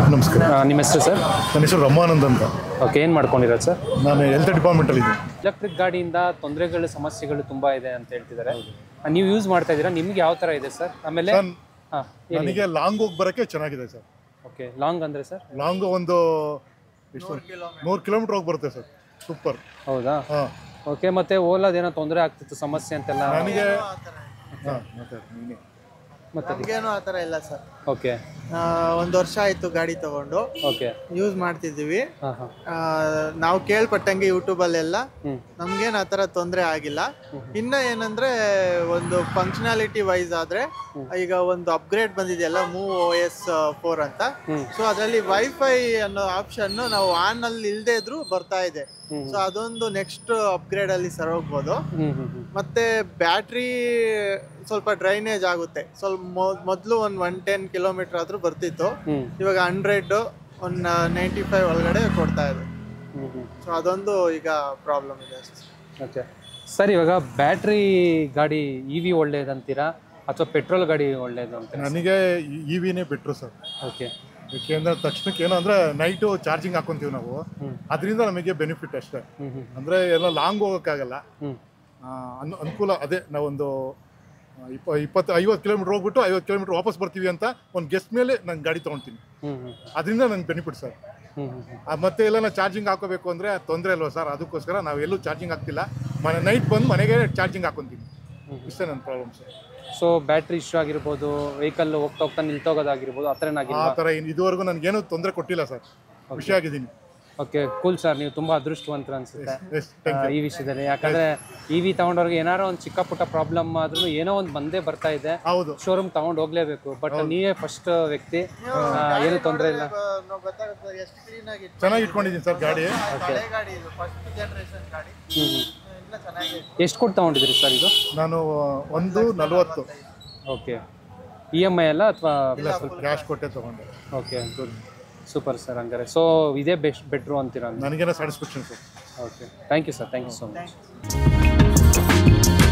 ನಮಸ್ಕಾರ ಆ, ನಿಮ್ಮ ಹೆಸರು ಸರ್ ನನ್ನ ಹೆಸರು ರಮಾನಂದ್ ಅಂತ ಓಕೆ ಏನು ಮಾಡ್ಕೊಂಡಿರೋದು ಸರ್ ನಾನು ಹೆಲ್ತ್ ಡಿಪಾರ್ಟ್ಮೆಂಟಲ್ಲಿ ಇದ್ದೀನಿ ಎಲೆಕ್ಟ್ರಿಕ್ ಗಾಡಿಯಿಂದ ತೊಂದರೆಗಳು ಸಮಸ್ಯೆಗಳು ತುಂಬ ಇದೆ ಅಂತ ಹೇಳ್ತಿದ್ದಾರೆ ಆ, ನೀವು ಯೂಸ್ ಮಾಡ್ತಾ ಇದ್ದೀರಾ ನಿಮ್ಗೆ ಯಾವ ಥರ ಇದೆ ಸರ್ ಆಮೇಲೆ ಸರ್ ಹಾಂ ನನಗೆ ಲಾಂಗ್ ಹೋಗಿ ಬರೋಕ್ಕೆ ಚೆನ್ನಾಗಿದೆ ಸರ್ ಓಕೆ ಲಾಂಗ್ ಅಂದರೆ ಸರ್ ಲಾಂಗ್ ಒಂದು ಎಷ್ಟು ನೂರು ಕಿಲೋಮೀಟ್ರ್ ಹೋಗಿ ಬರುತ್ತೆ ಸರ್ ಸೂಪರ್ ಹೌದಾ ಹಾಂ ಓಕೆ ಮತ್ತೆ ಓಲಾದೇನೋ ತೊಂದರೆ ಆಗ್ತಿತ್ತು ಸಮಸ್ಯೆ ಅಂತೆಲ್ಲ ನನಗೆ ಹಾಂ ಮತ್ತೆ ನೀನೆ ಮತ್ತೆ ನಮಗೇನು ಆ ಥರ ಇಲ್ಲ ಸರ್ ಓಕೆ ಒಂದು ವರ್ಷ ಆಯಿತು ಗಾಡಿ ತಗೊಂಡು ಓಕೆ ಯೂಸ್ ಮಾಡ್ತಿದ್ದೀವಿ ಹಾಂ ಹಾಂ ಆ, ನಾವು ಕೇಳ್ಪಟ್ಟಂಗೆ ಯೂಟ್ಯೂಬಲ್ಲೆಲ್ಲ ಹ್ಞೂ ನಮ್ಗೇನು ಆ ಥರ ತೊಂದರೆ ಆಗಿಲ್ಲ ಇನ್ನ ಏನಂದ್ರೆ ಒಂದು ಫಂಕ್ಷನಾಲಿಟಿ ವೈಸ್ ಆದ್ರೆ ಈಗ ಒಂದು ಅಪ್ಗ್ರೇಡ್ ಬಂದಿದೆಯಲ್ಲ ಮೂವ್ ಓ ಎಸ್ ಫೋರ್ ಅಂತ ಹ್ಮ್. ಸೊ ಅದರಲ್ಲಿ ವೈಫೈ ಅನ್ನೋ ಆಪ್ಷನ್ ನಾವು ಆನ್ ಅಲ್ಲಿ ಇಲ್ಲದೆ ಇದ್ರೂ ಬರ್ತಾ ಇದೆ ಹ್ಮ್. ಸೊ ಅದೊಂದು ನೆಕ್ಸ್ಟ್ ಅಪ್ಗ್ರೇಡ್ ಅಲ್ಲಿ ಸರ್ ಹೋಗ್ಬೋದು ಹ್ಞೂ ಹ್ಞೂ ಹ್ಞೂ ಮತ್ತೆ ಬ್ಯಾಟ್ರಿ ಸ್ವಲ್ಪ ಡ್ರೈನೇಜ್ ಆಗುತ್ತೆ ಸ್ವಲ್ಪ ಮೊದಲು ಒಂದು ಒನ್ ಟೆನ್ ಕಿಲೋಮೀಟರ್ ಆದ್ರೂ ಬರ್ತಿತ್ತು ಹ್ಞೂ ಇವಾಗ ಹಂಡ್ರೆಡ್ ಒಂದು ನೈಂಟಿ ಫೈವ್ ಒಳಗಡೆ ಕೊಡ್ತಾ ಇದೆ ಹ್ಞೂ ಹ್ಞೂ ಸೊ ಅದೊಂದು ಈಗ ಪ್ರಾಬ್ಲಮ್ ಇದೆ ಅಷ್ಟೇ ಓಕೆ ಸರ್ ಇವಾಗ ಬ್ಯಾಟ್ರಿ ಗಾಡಿ ಇ ವಿ ಒಳ್ಳೇದಂತೀರಾ ಅಥವಾ ಪೆಟ್ರೋಲ್ ಗಾಡಿ ಒಳ್ಳೇದು ಅಂತ ನನಗೆ ಇ ವಿನೇ ಬಿಟ್ರು ಸರ್ ಓಕೆ ಏಕೆಂದ್ರೆ ತಕ್ಷಣಕ್ಕೆ ಏನು ಅಂದರೆ ನೈಟು ಚಾರ್ಜಿಂಗ್ ಹಾಕೊಂತೀವಿ ನಾವು ಹ್ಮ್. ಅದರಿಂದ ನಮಗೆ ಬೆನಿಫಿಟ್ ಅಷ್ಟೇ ಹ್ಞೂ ಹ್ಞೂ ಅಂದರೆ ಎಲ್ಲ ಲಾಂಗ್ ಹೋಗೋಕ್ಕಾಗಲ್ಲ ಹ್ಞೂ ಆ, ಅನ್ ಅನುಕೂಲ ಅದೇ ನಾವೊಂದು ಆ, ಇಪ್ಪ ಇಪ್ಪತ್ತು ಐವತ್ತು ಕಿಲೋಮೀಟ್ರ್ ಹೋಗ್ಬಿಟ್ಟು ಐವತ್ತು ಕಿಲೋಮೀಟ್ರ್ ವಾಪಸ್ ಬರ್ತೀವಿ ಅಂತ ಒಂದು ಗೆಸ್ಟ್ ಮೇಲೆ ನಾನು ಗಾಡಿ ತೊಗೊಳ್ತೀನಿ ಹ್ಞೂ ಹ್ಞೂ ಅದರಿಂದ ನಂಗೆ ಬೆನಿಫಿಟ್ ಸರ್ ಹ್ಞೂ ಹ್ಞೂ ಹ್ಞೂ ಆ, ಮತ್ತೆ ಎಲ್ಲ ನಾವು ಚಾರ್ಜಿಂಗ್ ಹಾಕೋಬೇಕು ಅಂದರೆ ತೊಂದರೆ ಅಲ್ವಾ ಸರ್ ಅದಕ್ಕೋಸ್ಕರ ನಾವು ಎಲ್ಲೂ ಚಾರ್ಜಿಂಗ್ ಹಾಕ್ತಿಲ್ಲ ಮನೆ ನೈಟ್ ಬಂದು ಮನೆಗೆ ಚಾರ್ಜಿಂಗ್ ಹಾಕೊತೀನಿ ಇಷ್ಟೇ ನನ್ನ problem sir so battery issue ಆಗಿರ್ಬೋದು ವೆಹಿಕಲ್ ಹೋಗ್ತಾ ಹೋಗ್ತಾ ನಿಲ್ತೋಗೋದಾಗಿರ್ಬೋದು ಆ ಥರ ಆ ಏನಾಗಿಲ್ಲ ಥರ ಏನು ಇದುವರೆಗೂ ನನಗೇನು ತೊಂದರೆ ಕೊಟ್ಟಿಲ್ಲ ಸರ್ ಖುಷಿ ಆಗಿದ್ದೀನಿ ಓಕೆ ಕೂಲ್ ಸರ್ ನೀವು ತುಂಬ ಅದೃಷ್ಟವಂತರ ಅನ್ಸುತ್ತೆ ಎಸ್ ಆ, ಈ ವಿಷಯದಲ್ಲಿ ಯಾಕಂದ್ರೆ ಇ ವಿ ತಗೊಂಡವ್ರಿಗೆ ಏನಾರೋ ಒಂದು ಚಿಕ್ಕ ಪುಟ್ಟ ಪ್ರಾಬ್ಲಮ್ ಆದ್ರೂ ಏನೋ ಒಂದು ಬಂದೇ ಬರ್ತಾ ಇದೆ ಹೌದು ಶೋರೂಮ್ ತಗೊಂಡು ಹೋಗ್ಲೇಬೇಕು ಬಟ್ ನೀವೇ ಫಸ್ಟ್ ವ್ಯಕ್ತಿ ಆ, ಏನು ತೊಂದರೆ ಇಲ್ಲ ನಾವು ಗೊತ್ತಾಗುತ್ತೆ ಎಷ್ಟು ಕ್ಲೀನ್ ಆಗಿ ಚೆನ್ನಾಗಿ ಇಟ್ಕೊಂಡಿದ್ದೀನಿ ಸರ್ ಗಾಡಿ ಹಳೆ ಗಾಡಿ ಇದು ಫಸ್ಟ್ ಜನರೇಷನ್ ಗಾಡಿ ಹ್ಞೂ ಹ್ಞೂ ಎಲ್ಲ ಚೆನ್ನಾಗಿ ಎಷ್ಟು ಕೊಟ್ಟು ತಗೊಂಡಿದ್ರಿ ಸರ್ ಇದು ನಾನು ಒಂದು ನಲವತ್ತು ಓಕೆ ಇ ಎಮ್ ಐ ಅಲ್ಲ ಅಥವಾ ಇಲ್ಲ ಸ್ವಲ್ಪ ಕ್ಯಾಶ್ ಕೊಟ್ಟೆ ತೊಗೊಂಡೆ ಓಕೆ ಗುಡ್ ಸೂಪರ್ ಸರ್ ಹಂಗಾರೆ ಸೊ ಇದೇ ಬೆಸ್ಟ್ ಬೆಟ್ರು ಅಂತೀರಾ ನನಗೇನೋ satisfaction sir okay thank you sir thank you so much